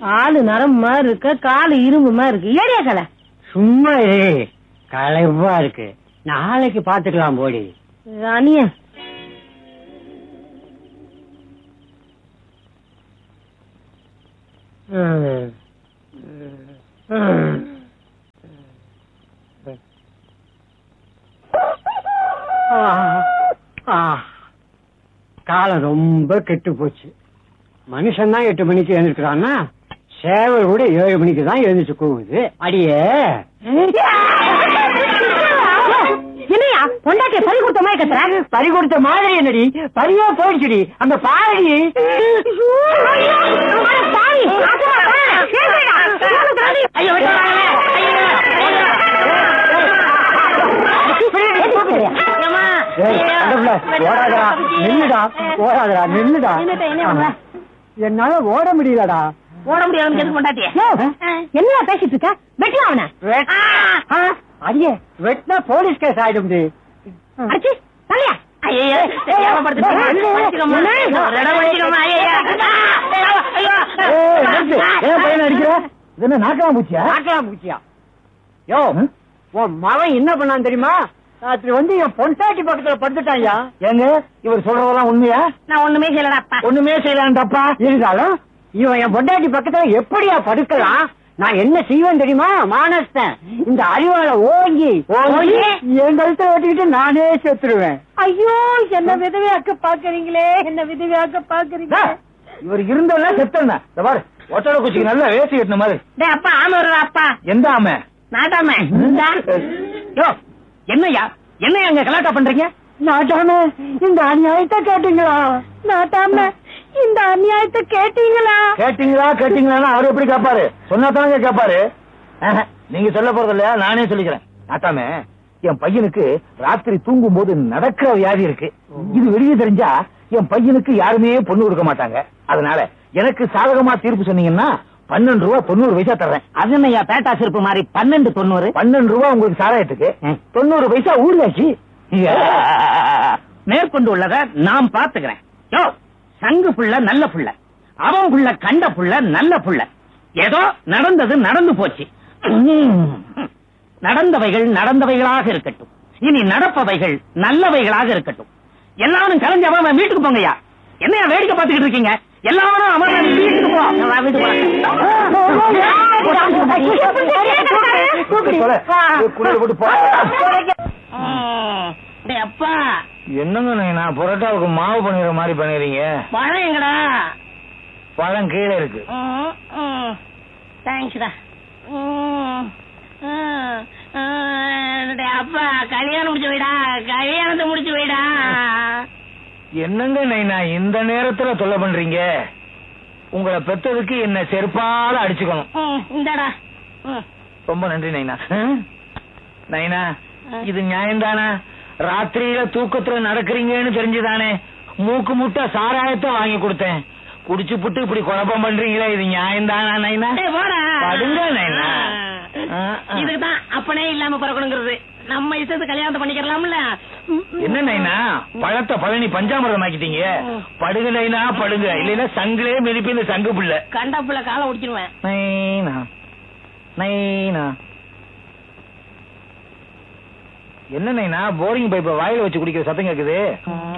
ஆளு நரம்பு மாதிரி இருக்க காலு இரும்பு மாதிரி இருக்கு ஏடியா கலை சும்மா இரு களைப்பா இருக்கு நாளைக்கு பாத்துக்கலாம் போடி அணிய காலம் ரொம்ப கெட்டு போச்சு மனுஷன் தான் எட்டு மணிக்கு எழுந்திருக்கிறான்னா சேவல் கூட ஏழு மணிக்கு தான் எழுந்துச்சு கூவுது அடியே என்னையா பொண்டாட்டிய பறி கொடுத்த மாதிரி கத்துற பறி கொடுத்த மாதிரி என்னடி பறியா போயிடுச்சுடி அந்த பாடி ஓடாதடா நில்லுடா ஓடாதடா நில்லுடா என்னடா, என்ன பண்ற? என்னால ஓட முடியலடா ஓட முடியாது எது பொண்டாட்டிய என்ன பேசிட்டு இருக்க வெட்டலாம் அவன ஆ, அடியே வெட்டினா போலீஸ் கேஸ் ஆயிடும் அடிச்சு தலையா ஐயோ தெரியாம படுத்துட்டீங்க. மன்னிச்சுக்கோம்மா. ஒரு தடவை மன்னிச்சுக்கோம்மா. ஐயையோ. ஐயோ. ஏன் பையன் அடிக்கிற இது என்ன நாக்கலாம் பூச்சியா நாக்கலாம் பூச்சியா யோ உன் மவன் என்ன பண்ணான் தெரியுமா ராத்திரி வந்து என் பொண்டாட்டி பக்கத்துல படுத்துட்டான்யா ஏங்க இவர் சொல்றதெல்லாம் உண்மையா நான் ஒண்ணுமே செய்யலடாப்பா ஒண்ணுமே செய்யலாம் தப்பா இருந்தாலும் இவன் என் பொண்டாட்டி பக்கத்துல எப்படியா படுக்கலாம் நான் என்ன செய்வேன் தெரியுமா மானஸ்தன் இந்த அறிவால ஓங்கி ஓங்கி என் கழுத்துல ஓட்டிக்கிட்டு நானே செத்துருவேன் ஐயோ என்ன விதவையாக்க பாக்குறீங்களே என்ன விதவையாக்க பாக்குறீங்களே இவர் இருந்தெல்லாம் செத்தன பாரு ஒட்டட குச்சிக்கு நல்லா வேசி கட்டின மாதிரி டேய் அப்பா ஆம வருடா அப்பா எந்த ஆமை நாட்டாம யோ என்னய்யா என்ன அங்க கலாட்டா பண்றீங்க நாட்டாம இந்த அநியாயத்தை கேட்டீங்களா நாட்டாம இந்த அநியாயத்தை கேட்டீங்களா கேட்டீங்களா கேட்டீங்களா அவர் எப்படி கேப்பாரு சொன்னா தானே கேப்பாரு ஆஹா, நீங்க சொல்ல போறது இல்லையா நானே சொல்லிக்கிறேன் நாட்டாம என் பையனுக்கு ராத்திரி தூங்கும் போது நடக்கிற வியாதி இருக்கு இது வெளியே தெரிஞ்சா என் பையனுக்கு யாருமே பொண்ணு கொடுக்க மாட்டாங்க அதனால எனக்கு சாதகமா தீர்ப்பு சொன்னீங்கன்னா பன்னெண்டு ரூபா தொண்ணூறு பைசா தர்றேன் அது என்னய்யா பேட்டா செருப்பு மாதிரி பன்னெண்டு தொண்ணூறு பன்னெண்டு ரூபா உங்களுக்கு சாராயத்துக்கு தொண்ணூறு பைசா ஊர்லாச்சு மேற்கொண்டு உள்ளத நான் பாத்துக்கிறேன் யோ சங்கு புள்ள நல்ல புள்ள அவன் புள்ள கண்ட புள்ள நல்ல புள்ள ஏதோ நடந்தது நடந்து போச்சு நடந்தவைகள் நடந்தவைகளாக இருக்கட்டும் இனி நடப்பவைகள் நல்லவைகளாக இருக்கட்டும் எல்லாரும் கலைஞ்சு அவன் வீட்டுக்கு போங்கய்யா என்னையா வேடிக்கை பார்த்துக்கிட்டு இருக்கீங்க எல்லாரும் அவன் வீட்டுக்கு போ நான் வீட்டுக்கு போறேன் டேய் அப்பா என்னங்க நான் புரோட்டாவுக்கு மாவு பண்ணிடுற மாதிரி பண்ணிடுறீங்க பழம் எங்கடா பழம் கீழே இருக்கு தேங்க்ஸ்டா அப்பா கல்யாணம் முடிச்சு வைடா கல்யாணத்தை முடிச்சு வைடா என்னங்க நைனா இந்த நேரத்துல தொல்லை பண்றீங்க உங்களை பெத்ததுக்கு என்ன செருப்பால அடிச்சுக்கணும் ம், இந்தாடா ம். ரொம்ப நன்றி நைனா நைனா இது நியாயம்தானா ராத்திரியில தூக்கத்துல நடக்கிறீங்கன்னு தெரிஞ்சுதானே மூக்கு முட்டை சாராயத்தை வாங்கி கொடுத்தேன் குடிச்சு புட்டு இப்படி குழப்பம் பண்றீங்களே இது நியாயம்தானா நைனா டேய், போடா படுங்க நைனா ஆ, ஆ. இதுக்குதான் அப்பனே இல்லாம பிறக்கணுங்கிறது நம்ம இஷ்டத்து கல்யாணத்தை பண்ணிக்கிறலாம்ல ம், ம். என்ன நைனா பழத்தை பழனி பஞ்சாமிரதம் ஆக்கிட்டீங்க படுங்க நைனா படுங்க இல்லைன்னா சங்கிலே மிதிப்பு இந்த சங்கு புள்ள கண்டா புள்ள காலை ஒடிச்சிருவேன் நைனா நைனா என்ன நைனா போரிங் பைப்ப வாயில வச்சு குடிக்கிற சத்தம் கேக்குது